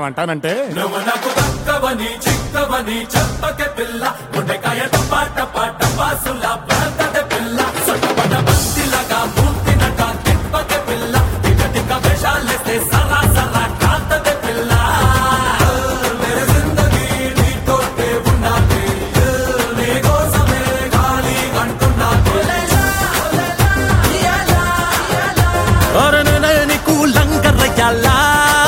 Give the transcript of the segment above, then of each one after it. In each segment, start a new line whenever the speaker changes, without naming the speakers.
నేనేమంటానంటే
నువ్వు నాకు దక్కవని చిక్కవని చెప్పకే పిల్ల గుండెకాయ టపా టపా టపాసుల ప్రాంతద పిల్ల సొట్టపడ బంతిలాగా మూర్తినట తిప్పకే పిల్ల టిక టిక వేషాలేస్తే సరా సరా కాంతదే పిల్ల మేరే జిందగీ నీతోటే ఉన్నది నీ కోసమే గాలి అంటున్నది
ఒరనే నీకు లంగరయ్యాలా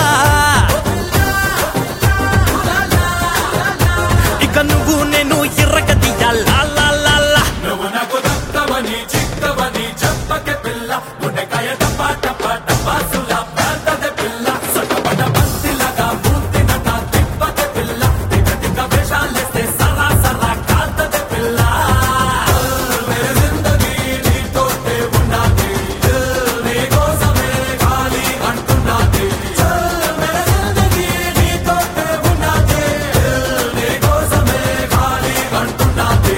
ఇక నువ్వు నేను ఎర్రగదియాలా లా లా లా
నువ్వు నాకు దక్కవని చిక్కవని చెప్పకే పిల్ల గుండెకాయ టపా టపా టపాసుల ప్రాంతద పిల్ల సొట్టపడ బంతిలాగా మూర్తినట తిప్పకే పిల్ల టిక టిక వేషాలేస్తే సరా సరా కాంతదే పిల్ల మేరే జిందగీ నీతోటే ఉన్నది నీ కోసమే గాలి అంటున్నది మేరే జిందగీ నీతోటే ఉన్నది నీ కోసమే గాలి అంటున్నది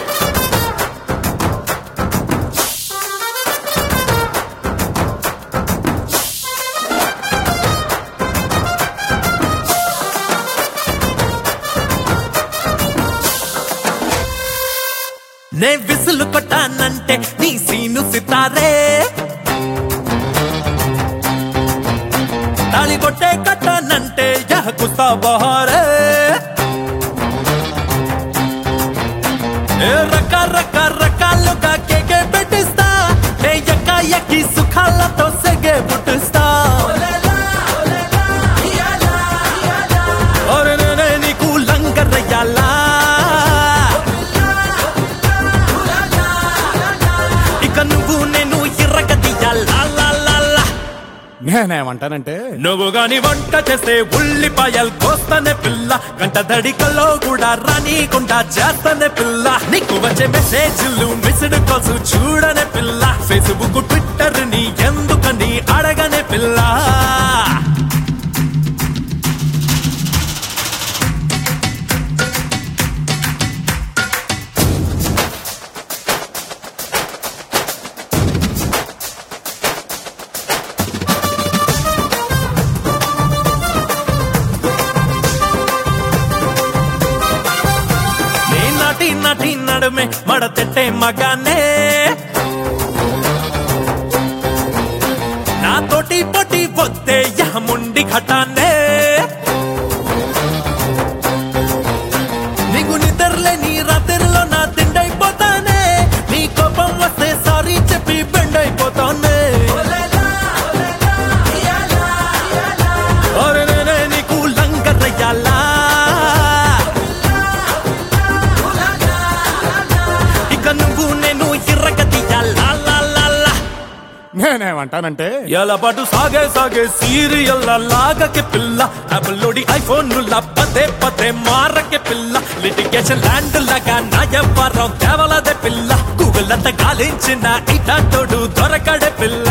నే విసులు కొట్టానంటే నీ సీను సితారే తాళి కొట్టే కట్టానంటే యహ కుస్తా బహారే ఏ రక రక రకాలుగా కేకే పెట్టిస్తా ఏ ఎక్క ఎక్కి సుఖాలతో సెగే పుట్టిస్తా ఒరే నేనే నీకు లంగరయ్యాలా ఇక నువ్వు నేను ఎర్రగదియాలా లా లా లా
నేనేమంటానంటే
నువ్వు గాని వంట చేస్తే ఉల్లిపాయలు కోస్తానే పిల్ల గంట దడికల్లో కూడా రానీకుండా చేస్తానే పిల్ల నీకు వచ్చే మెసేజ్లు మిస్డ్ కాల్స్ చూడనే పిల్ల ఫేస్బుక్ ట్విట్టర్ ని ఎందుకని అడగనే పిల్ల నీ నాటి నాటి నడుమే మడతెట్టే మగానే నాతోటి పొట్టి పొత్తే యహముండి ఘటానే నీకు నిద్రలే నీ రాత్రిలో నా తిండైపోతానే నీ కోపం వస్తే సారీ చెప్పి బెండైపోతానే ఒరే నేనే నీకు లంగరయ్యాలా ఇక నువ్వు నేను ఎర్రగదియాలా లా లా లా
నేనేమంటానంటే
ఎలా పాటు సాగే సాగే సీరియల్ లాగకే పిల్ల యాపిల్లోడి ఐఫోన్ పదే పదే మారకే పిల్ల లిటిగేషన్ ల్యాండ్ లాగా నా ఎవ్వరం తేవలదే పిల్ల గూగుల్ అంతా గాలించిన ఇటాటోడు దొరకడే పిల్ల